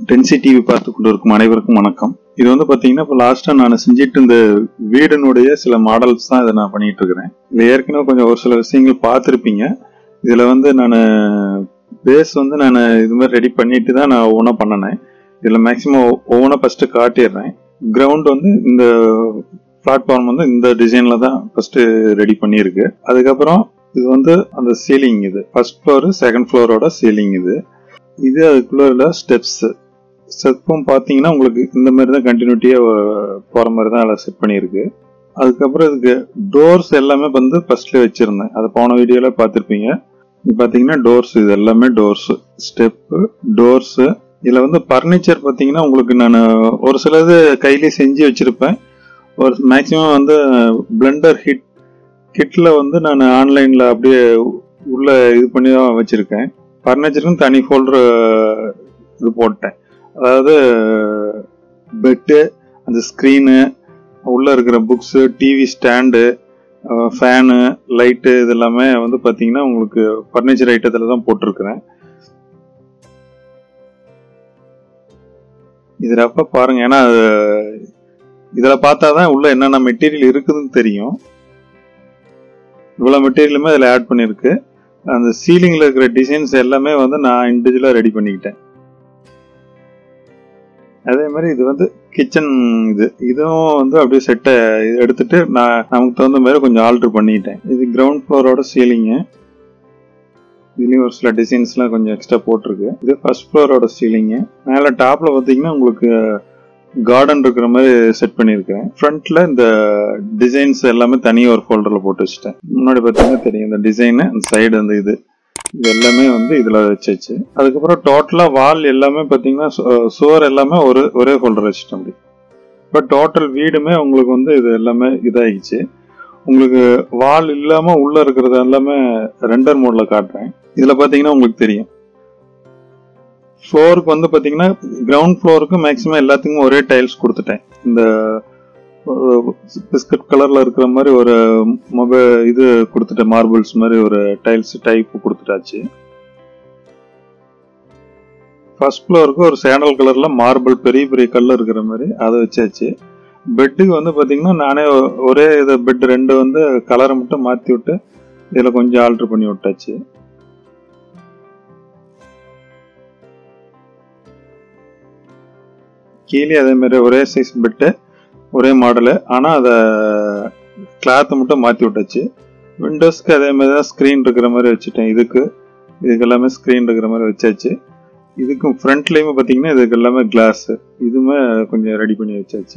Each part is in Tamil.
டென்சி டிவி பார்த்து கொண்டிருக்கும் அனைவருக்கும் வணக்கம் இது வந்து பாத்தீங்கன்னா இப்போ லாஸ்டா நான் செஞ்சுட்டு இந்த வீடினுடைய சில மாடல்ஸ் தான் இதை நான் பண்ணிட்டு இருக்கிறேன் இதுல ஏற்கனவே கொஞ்சம் ஒரு சில விஷயங்கள் பார்த்துருப்பீங்க இதுல வந்து நான் பேஸ் வந்து நான் இது மாதிரி ரெடி பண்ணிட்டு தான் நான் ஒவ்வொன்றா பண்ணினேன் இதுல மேக்ஸிமம் ஒவ்வொன்றா ஃபர்ஸ்ட் காட்டிடுறேன் கிரவுண்ட் வந்து இந்த பிளாட்ஃபார்ம் வந்து இந்த டிசைன்ல தான் ஃபர்ஸ்ட் ரெடி பண்ணியிருக்கு அதுக்கப்புறம் இது வந்து அந்த சீலிங் இது ஃபர்ஸ்ட் ஃப்ளோர் செகண்ட் ஃப்ளோரோட சீலிங் இது இது அதுக்குள்ள ஸ்டெப்ஸ் ஸ்டெப்பும் பார்த்தீங்கன்னா உங்களுக்கு இந்த மாதிரி தான் கண்டினியூட்டியாக போகிற மாதிரி தான் அதில் செட் பண்ணியிருக்கு அதுக்கப்புறம் இதுக்கு டோர்ஸ் எல்லாமே வந்து ஃபர்ஸ்ட்ல வச்சிருந்தேன் அதை போன வீடியோவில் பார்த்துருப்பீங்க இது பார்த்தீங்கன்னா டோர்ஸ் இது எல்லாமே டோர்ஸ் ஸ்டெப்பு டோர்ஸு இதில் வந்து ஃபர்னிச்சர் பார்த்தீங்கன்னா உங்களுக்கு நான் ஒரு சிலது கையிலே செஞ்சு வச்சுருப்பேன் ஒரு மேக்ஸிமம் வந்து பிளெண்டர் ஹிட் கிட்டில் வந்து நான் ஆன்லைனில் அப்படியே உள்ள இது பண்ணி தான் வச்சுருக்கேன் ஃபர்னிச்சருக்கும் தனி ஃபோல்டர் இது போட்டேன் அதாவது பெட்டு அந்த ஸ்க்ரீனு உள்ளே இருக்கிற books TV stand fan light இது எல்லாமே வந்து பார்த்தீங்கன்னா உங்களுக்கு ஃபர்னிச்சர் ஐட்டத்தில் தான் போட்டிருக்கிறேன் இது அப்போ பாருங்க ஏன்னா இதில் பார்த்தா தான் உள்ள என்னென்ன மெட்டீரியல் இருக்குதுன்னு தெரியும் இவ்வளோ மெட்டீரியலுமே அதில் ஆட் பண்ணியிருக்கு அந்த சீலிங்கில் இருக்கிற டிசைன்ஸ் எல்லாமே வந்து நான் இண்டிவிஜுவலாக ரெடி பண்ணிக்கிட்டேன் அதே மாதிரி இது வந்து கிச்சன் இது இதுவும் வந்து அப்படியே செட்டை எடுத்துட்டு நான் நமக்கு தகுந்த மாதிரி கொஞ்சம் ஆல்ட்ரு பண்ணிக்கிட்டேன் இது கிரவுண்ட் ஃப்ளோரோட சீலிங்கு இதுலேயும் ஒரு சில டிசைன்ஸ்லாம் கொஞ்சம் எக்ஸ்ட்ரா போட்டிருக்கு இது ஃபர்ஸ்ட் ஃப்ளோரோட சீலிங்கு மேலே டாப்பில் பார்த்தீங்கன்னா உங்களுக்கு கார்டன் இருக்கிற மாதிரி செட் பண்ணியிருக்கேன் ஃப்ரண்ட்ல இந்த டிசைன்ஸ் எல்லாமே தனியாக ஒரு ஃபோல்டரில் போட்டு வச்சுட்டேன் முன்னாடி பார்த்தீங்கன்னா தெரியும் இந்த டிசைனு அந்த சைடு அந்த இது இது எல்லாமே வந்து இதில் வச்சாச்சு அதுக்கப்புறம் டோட்டலாக வால் எல்லாமே பார்த்தீங்கன்னா சுவர் எல்லாமே ஒரு ஒரே ஃபோல்டர் வச்சுட்டோம் அப்படி இப்போ டோட்டல் வீடுமே உங்களுக்கு வந்து இது எல்லாமே இதாகிடுச்சு உங்களுக்கு வால் இல்லாமல் உள்ளே இருக்கிறது எல்லாமே ரெண்டர் மோடில் காட்டுறேன் இதில் பார்த்தீங்கன்னா உங்களுக்கு தெரியும் ஃப்ளோருக்கு வந்து பார்த்தீங்கன்னா கிரவுண்ட் ஃப்ளோருக்கு மேக்ஸிமம் எல்லாத்துக்கும் ஒரே டைல்ஸ் கொடுத்துட்டேன் இந்த பிஸ்கட் கலரில் இருக்கிற மாதிரி ஒரு மொபைல் இது கொடுத்துட்டேன் மார்பிள்ஸ் மாதிரி ஒரு டைல்ஸ் டைப் கொடுத்துட்டாச்சு ஃபர்ஸ்ட் ஃப்ளோருக்கு ஒரு சேண்டல் கலரில் மார்பிள் பெரிய பெரிய கல் இருக்கிற மாதிரி அதை வச்சாச்சு பெட்டுக்கு வந்து பார்த்தீங்கன்னா நானே ஒரே இது பெட் ரெண்டு வந்து கலரை மட்டும் மாற்றி விட்டு இதில் கொஞ்சம் ஆல்ட்ரு பண்ணி விட்டாச்சு கீழே அதே மாதிரி ஒரே சைஸ் பெட்டு ஒரே மாடலு ஆனால் அதை கிளாத்தை மட்டும் மாற்றி விட்டாச்சு விண்டோஸ்க்கு அதே மாதிரி தான் ஸ்க்ரீன் இருக்கிற மாதிரி வச்சுட்டேன் இதுக்கு இதுக்கு எல்லாமே ஸ்க்ரீன் இருக்கிற மாதிரி வச்சாச்சு இதுக்கும் ஃப்ரண்ட்லேயுமே பார்த்தீங்கன்னா இதுக்கு எல்லாமே கிளாஸ் இதுவுமே கொஞ்சம் ரெடி பண்ணி வச்சாச்சு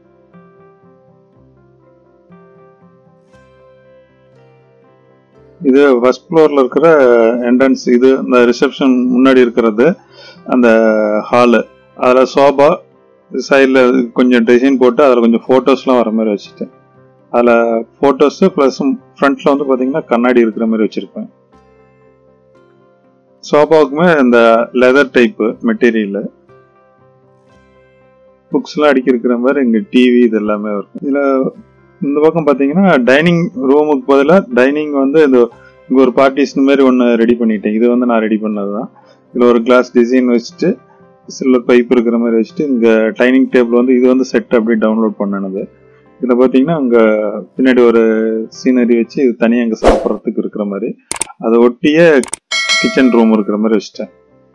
இது ஃபர்ஸ்ட் ஃப்ளோரில் இருக்கிற என்ட்ரன்ஸ் இது இந்த ரிசப்ஷன் முன்னாடி இருக்கிறது அந்த ஹாலு அதில் சோபா சைடில் கொஞ்சம் டிசைன் போட்டு அதில் கொஞ்சம் ஃபோட்டோஸ்லாம் வர மாதிரி வச்சுட்டேன் அதில் ஃபோட்டோஸு ப்ளஸ் ஃப்ரண்ட்டில் வந்து பார்த்தீங்கன்னா கண்ணாடி இருக்கிற மாதிரி வச்சுருப்பேன் சோஃபாவுக்குமே இந்த லெதர் டைப்பு மெட்டீரியலு புக்ஸ்லாம் அடிக்கி இருக்கிற மாதிரி இங்கே டிவி இது எல்லாமே இருக்கும் இதில் இந்த பக்கம் பார்த்தீங்கன்னா டைனிங் ரூமுக்கு பதிலாக டைனிங் வந்து இந்த இங்கே ஒரு பார்ட்டிஷன் மாதிரி ஒன்று ரெடி பண்ணிட்டேன் இது வந்து நான் ரெடி பண்ணது தான் இதில் ஒரு கிளாஸ் டிசைன் வச்சுட்டு சில்வர் பைப் இருக்கிற மாதிரி வச்சுட்டு இங்கே டைனிங் டேபிள் வந்து இது வந்து செட் அப்படி டவுன்லோட் பண்ணினது இதில் பார்த்தீங்கன்னா அங்கே பின்னாடி ஒரு சீனரி வச்சு இது தனியாக அங்கே சாப்பிட்றதுக்கு இருக்கிற மாதிரி அதை ஒட்டியே கிச்சன் ரூம் இருக்கிற மாதிரி வச்சுட்டேன்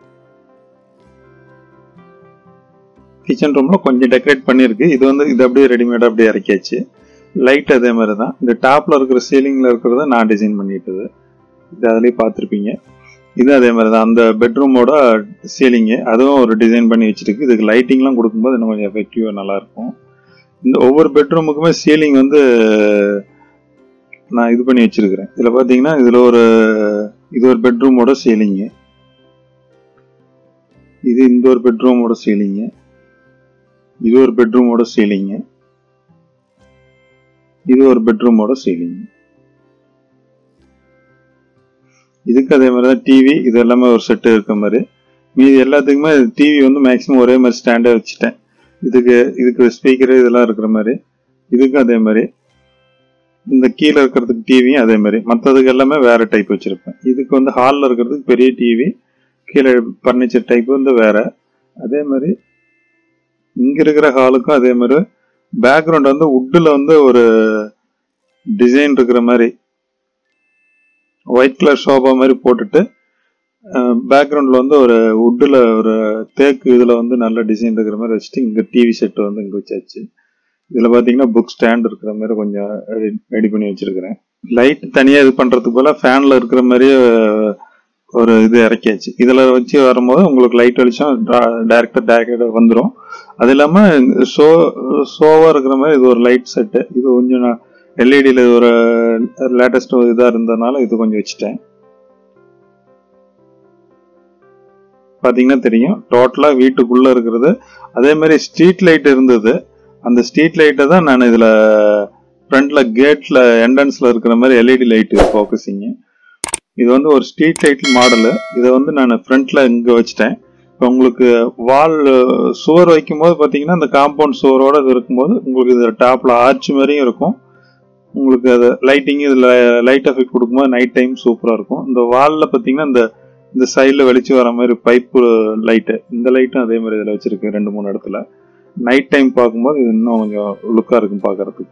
கிச்சன் ரூமில் கொஞ்சம் டெக்கரேட் பண்ணியிருக்கு இது வந்து இது அப்படியே ரெடிமேடாக அப்படியே இறக்கியாச்சு லைட் அதே மாதிரி தான் இந்த டாப்பில் இருக்கிற சீலிங்கில் இருக்கிறத நான் டிசைன் பண்ணிட்டது இது அதுலேயே பார்த்துருப்பீங்க இது அதே மாதிரி தான் அந்த பெட்ரூமோட சீலிங்கு அதுவும் ஒரு டிசைன் பண்ணி வச்சிருக்கு இதுக்கு லைட்டிங்லாம் கொடுக்கும்போது இன்னும் கொஞ்சம் எஃபெக்டிவாக நல்லாயிருக்கும் இந்த ஒவ்வொரு பெட்ரூமுக்குமே சீலிங் வந்து நான் இது பண்ணி வச்சிருக்கிறேன் இதில் பார்த்தீங்கன்னா இதில் ஒரு இது ஒரு பெட்ரூமோட சீலிங்கு இது இந்த ஒரு பெட்ரூமோட சீலிங்கு இது ஒரு பெட்ரூமோட சீலிங்கு இது ஒரு பெட்ரூமோட சீலிங் இதுக்கு அதே மாதிரி தான் டிவி இது எல்லாமே ஒரு செட்டு இருக்க மாதிரி மீதி எல்லாத்துக்குமே டிவி வந்து மேக்ஸிமம் ஒரே மாதிரி ஸ்டாண்டே வச்சுட்டேன் இதுக்கு இதுக்கு ஸ்பீக்கரு இதெல்லாம் இருக்கிற மாதிரி இதுக்கும் அதே மாதிரி இந்த கீழே இருக்கிறதுக்கு டிவியும் அதே மாதிரி மற்றதுக்கு எல்லாமே வேற டைப் வச்சிருப்பேன் இதுக்கு வந்து ஹாலில் இருக்கிறதுக்கு பெரிய டிவி கீழே ஃபர்னிச்சர் டைப் வந்து வேற அதே மாதிரி இங்க இருக்கிற ஹாலுக்கும் அதே மாதிரி பேக்ரவுண்ட் வந்து உட்டில் வந்து ஒரு டிசைன் இருக்கிற மாதிரி ஒயிட் கலர் ஷோபா மாதிரி போட்டுட்டு பேக்ரவுண்டில் வந்து ஒரு உட்டில் ஒரு தேக்கு இதில் வந்து நல்ல டிசைன் இருக்கிற மாதிரி வச்சுட்டு இங்கே டிவி செட் வந்து இங்கே வச்சாச்சு இதில் பார்த்தீங்கன்னா புக் ஸ்டாண்ட் இருக்கிற மாதிரி கொஞ்சம் ரெடி பண்ணி வச்சிருக்கிறேன் லைட் தனியாக இது பண்ணுறதுக்கு போல ஃபேனில் இருக்கிற மாதிரியே ஒரு இது இறக்கியாச்சு இதில் வச்சு வரும்போது உங்களுக்கு லைட் வெளிச்சம் டேரக்டாக டேரக்டாக வந்துடும் அது இல்லாமல் ஷோ ஷோவாக இருக்கிற மாதிரி இது ஒரு லைட் செட்டு இது கொஞ்சம் நான் எல்இடியில் ஒரு லேட்டஸ்ட் இதாக இருந்ததுனால இது கொஞ்சம் வச்சுட்டேன் பார்த்தீங்கன்னா தெரியும் டோட்டலாக வீட்டுக்குள்ளே இருக்கிறது அதே மாதிரி ஸ்ட்ரீட் லைட் இருந்தது அந்த ஸ்ட்ரீட் லைட்டை தான் நான் இதில் ஃப்ரண்ட்ல கேட்ல என்ட்ரன்ஸ்ல இருக்கிற மாதிரி எல்இடி லைட் ஃபோக்கஸிங்கு இது வந்து ஒரு ஸ்ட்ரீட் லைட் மாடலு இதை வந்து நான் ஃப்ரண்ட்ல இங்கே வச்சுட்டேன் இப்போ உங்களுக்கு வால் சுவர் வைக்கும்போது பார்த்தீங்கன்னா இந்த காம்பவுண்ட் சுவரோட இது இருக்கும்போது உங்களுக்கு இது டாப்ல ஆர்ச் மாதிரியும் இருக்கும் உங்களுக்கு அது லைட்டிங் இதில் லைட் எஃபெக்ட் கொடுக்கும்போது நைட் டைம் சூப்பராக இருக்கும் இந்த வாலில் பார்த்தீங்கன்னா இந்த இந்த சைடில் வெளிச்சு வர மாதிரி பைப்பு லைட்டு இந்த லைட்டும் அதே மாதிரி இதில் வச்சிருக்கு ரெண்டு மூணு இடத்துல நைட் டைம் பார்க்கும்போது இது இன்னும் கொஞ்சம் லுக்காக இருக்கும் பார்க்கறதுக்கு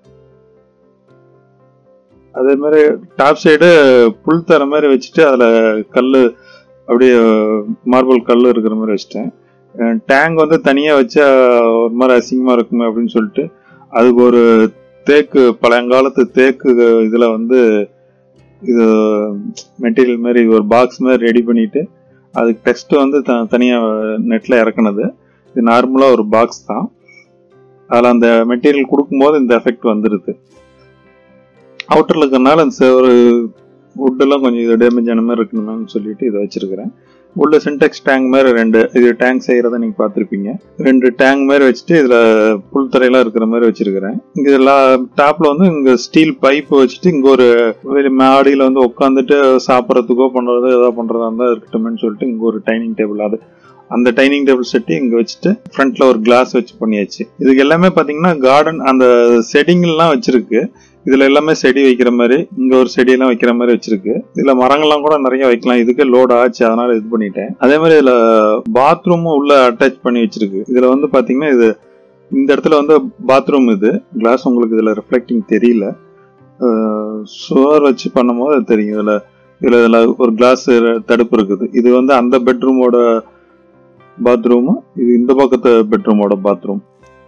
அதே மாதிரி டாப் சைடு புல் தர மாதிரி வச்சுட்டு அதில் கல் அப்படியே மார்பிள் கல் இருக்கிற மாதிரி வச்சுட்டேன் டேங்க் வந்து தனியாக வச்சா ஒரு மாதிரி அசிங்கமாக இருக்குமே அப்படின்னு சொல்லிட்டு அதுக்கு ஒரு தேக்கு பழங்காலத்து தேக்கு இதில் வந்து இது மெட்டீரியல் மாதிரி ஒரு பாக்ஸ் மாதிரி ரெடி பண்ணிட்டு அதுக்கு டெக்ஸ்ட் வந்து த தனியாக நெட்டில் இறக்குனது இது நார்மலாக ஒரு பாக்ஸ் தான் அதில் அந்த மெட்டீரியல் கொடுக்கும்போது இந்த எஃபெக்ட் வந்துடுது அவுட்டரில் இருக்கிறனால அந்த ஒரு வுட்டெல்லாம் கொஞ்சம் இது டேமேஜ் ஆன மாதிரி இருக்கணும்னு சொல்லிட்டு இதை வச்சிருக்கிறேன் உள்ள சின்டெக்ஸ் டேங்க் மாதிரி ரெண்டு இது டேங்க் செய்கிறத நீங்கள் பார்த்துருப்பீங்க ரெண்டு டேங்க் மாதிரி வச்சுட்டு இதில் புல் தரையெல்லாம் இருக்கிற மாதிரி வச்சிருக்கிறேன் இங்கே எல்லாம் டாப்பில் வந்து இங்கே ஸ்டீல் பைப் வச்சுட்டு இங்கே ஒரு மாடியில் வந்து உட்காந்துட்டு சாப்பிட்றதுக்கோ பண்ணுறதோ ஏதோ பண்ணுறதா இருந்தால் இருக்கட்டும்னு சொல்லிட்டு இங்கே ஒரு டைனிங் டேபிள் அது அந்த டைனிங் டேபிள் செட்டு இங்கே வச்சுட்டு ஃப்ரண்ட்ல ஒரு கிளாஸ் வச்சு பண்ணியாச்சு இதுக்கு எல்லாமே பார்த்தீங்கன்னா கார்டன் அந்த செடிங்கெல்லாம் வச்சிருக்கு இதுல எல்லாமே செடி வைக்கிற மாதிரி இங்க ஒரு செடியெல்லாம் வைக்கிற மாதிரி வச்சிருக்கு இதுல மரங்கள்லாம் கூட நிறைய வைக்கலாம் இதுக்கு லோட் ஆச்சு அதனால இது பண்ணிட்டேன் அதே மாதிரி இதுல பாத்ரூமும் உள்ள அட்டாச் பண்ணி வச்சிருக்கு இதுல வந்து பாத்தீங்கன்னா இது இந்த இடத்துல வந்து பாத்ரூம் இது கிளாஸ் உங்களுக்கு இதுல ரிஃப்ளெக்டிங் தெரியல சுவர் வச்சு பண்ணும்போது அது தெரியும் இதுல இதுல இதுல ஒரு கிளாஸ் தடுப்பு இருக்குது இது வந்து அந்த பெட்ரூமோட பாத்ரூம் இது இந்த பக்கத்து பெட்ரூமோட பாத்ரூம்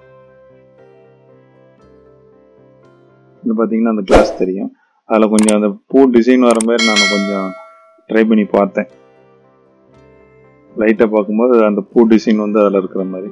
இங்க பாத்தீங்கன்னா அந்த கிளாஸ் தெரியும் அதுல கொஞ்சம் அந்த பூ டிசைன் வர மாதிரி நான் கொஞ்சம் ட்ரை பண்ணி பார்த்தேன் லைட்டா பார்க்கும்போது அந்த பூ டிசைன் வந்து அதுல இருக்கிற மாதிரி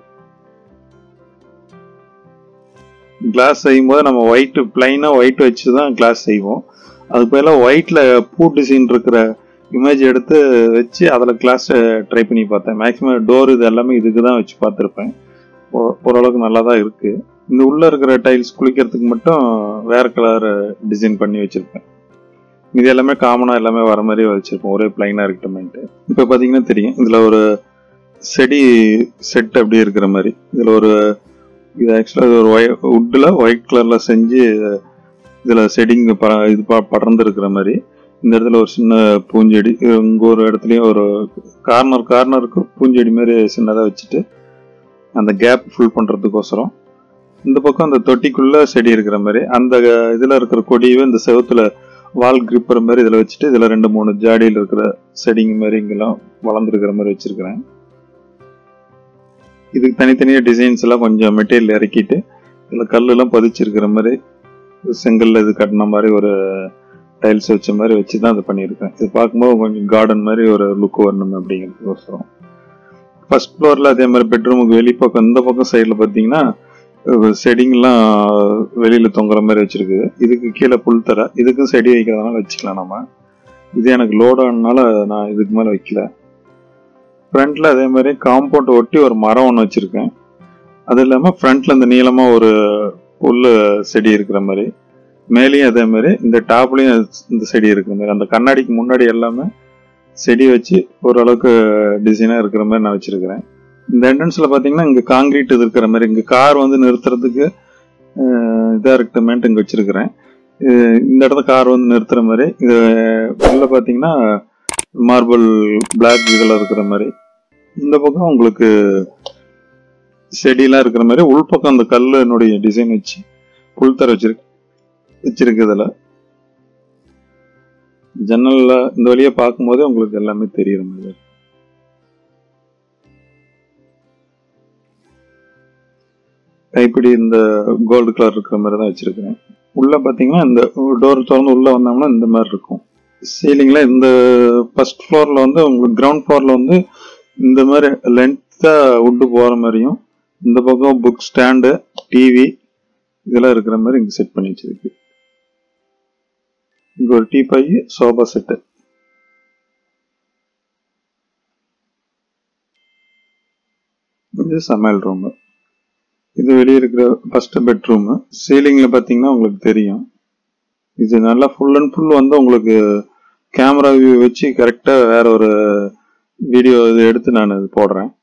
கிளாஸ் செய்யும்போது நம்ம ஒயிட் பிளைனா ஒயிட் வச்சு தான் கிளாஸ் செய்வோம் அது போல ஒயிட்ல பூ டிசைன் இருக்கிற இமேஜ் எடுத்து வச்சு அதில் கிளாஸ் ட்ரை பண்ணி பார்த்தேன் மேக்ஸிமம் டோர் இது எல்லாமே இதுக்கு தான் வச்சு பார்த்துருப்பேன் ஓரளவுக்கு நல்லா தான் இருக்கு இந்த உள்ள இருக்கிற டைல்ஸ் குளிக்கிறதுக்கு மட்டும் வேற கலர் டிசைன் பண்ணி வச்சிருப்பேன் இது எல்லாமே காமனா எல்லாமே வர மாதிரி வச்சிருப்போம் ஒரே பிளைனா இருக்கட்டும்ட்டு இப்போ பார்த்தீங்கன்னா தெரியும் இதுல ஒரு செடி செட் அப்படியே இருக்கிற மாதிரி இதுல ஒரு இது ஆக்சுவலாக ஒரு ஒய் உட்டில் ஒயிட் கலர்ல செஞ்சு இதுல செடிங் இது படர்ந்து இருக்கிற மாதிரி இந்த இடத்துல ஒரு சின்ன பூஞ்செடி இங்க ஒரு இடத்துலயும் ஒரு கார்னர் கார்னருக்கு பூஞ்செடி மாதிரி சின்னதாக வச்சுட்டு அந்த கேப் ஃபுல் பண்றதுக்கோசரம் இந்த பக்கம் அந்த தொட்டிக்குள்ள செடி இருக்கிற மாதிரி அந்த இதுல இருக்கிற கொடியவே இந்த செவத்துல வால் கிரிப்பர் மாதிரி இதுல வச்சுட்டு இதுல ரெண்டு மூணு ஜாடியில் இருக்கிற செடிங்க மாதிரி இங்கெல்லாம் வளர்ந்துருக்கிற மாதிரி வச்சிருக்கிறேன் இதுக்கு தனித்தனியாக டிசைன்ஸ் எல்லாம் கொஞ்சம் மெட்டீரியல் இறக்கிட்டு இதில் கல்லெல்லாம் பதிச்சிருக்கிற மாதிரி செங்கல்ல இது கட்டின மாதிரி ஒரு டைல்ஸ் வச்ச மாதிரி வச்சு தான் இது பண்ணியிருக்கேன் இது பார்க்கும்போது கொஞ்சம் கார்டன் மாதிரி ஒரு லுக் வரணும் அப்படிங்கிறதுக்கோசரம் ஃபர்ஸ்ட் ஃப்ளோரில் அதே மாதிரி பெட்ரூமுக்கு வெளி பக்கம் இந்த பக்கம் சைடில் பார்த்தீங்கன்னா செடிங்கெல்லாம் வெளியில் தொங்குற மாதிரி வச்சிருக்கு இதுக்கு கீழே புல் தர இதுக்கும் செடி வைக்கிறதுனால வச்சுக்கலாம் நம்ம இது எனக்கு லோட் ஆனதுனால நான் இதுக்கு மேலே வைக்கல ஃப்ரண்ட்ல அதே மாதிரி காம்பவுண்ட் ஒட்டி ஒரு மரம் ஒன்று வச்சிருக்கேன் அது இல்லாமல் ஃப்ரண்ட்ல இந்த நீளமாக ஒரு புல்லு செடி இருக்கிற மாதிரி மேலேயும் அதே மாதிரி இந்த டாப்லயும் இந்த செடி இருக்கிற மாதிரி அந்த கண்ணாடிக்கு முன்னாடி எல்லாமே செடி வச்சு ஓரளவுக்கு டிசைனாக இருக்கிற மாதிரி நான் வச்சிருக்கிறேன் இந்த என்ட்ரன்ஸ்ல பாத்தீங்கன்னா இங்க காங்கிரீட் இது இருக்கிற மாதிரி இங்க கார் வந்து நிறுத்துறதுக்கு இதா இருக்கட்டுமேன்ட்டு இங்க வச்சிருக்கிறேன் இந்த இடத்துல கார் வந்து நிறுத்துற மாதிரி இது உள்ள பாத்தீங்கன்னா மார்பிள் பிளாக் இதில் இருக்கிற மாதிரி இந்த பக்கம் உங்களுக்கு செடியெல்லாம் இருக்கிற மாதிரி உள்பக்கம் அந்த கல்லுனுடைய டிசைன் வச்சு புல்தர வச்சிருக்கு வச்சிருக்கு இதுல ஜன்னல்ல இந்த வழியா பார்க்கும்போதே உங்களுக்கு எல்லாமே தெரியுற மாதிரி இருக்கு. கைப்பிடி இந்த கோல்டு கலர் இருக்கிற மாதிரி தான் வச்சிருக்கிறேன் உள்ள பாத்தீங்கன்னா இந்த டோர் திறந்து உள்ள வந்தோம்னா இந்த மாதிரி இருக்கும் சீலிங்ல இந்த ஃபர்ஸ்ட் ஃப்ளோர்ல வந்து உங்களுக்கு கிரவுண்ட் ஃப்ளோர்ல வந்து இந்த மாதிரி லென்த்தா உட்டு போற மாதிரியும் இந்த பக்கம் புக் ஸ்டாண்டு டிவி இதெல்லாம் இருக்கிற மாதிரி இங்க செட் பண்ணி வச்சிருக்கு இங்க ஒரு டீ பை சோபா செட்டு இது சமையல் ரூம் இது வெளியே இருக்கிற ஃபர்ஸ்ட் பெட்ரூம் சீலிங்ல பாத்தீங்கன்னா உங்களுக்கு தெரியும் இது நல்லா ஃபுல் அண்ட் ஃபுல் வந்து உங்களுக்கு கேமரா வியூ வச்சு கரெக்டா வேற ஒரு வீடியோ இது எடுத்து நான் இது போடுறேன்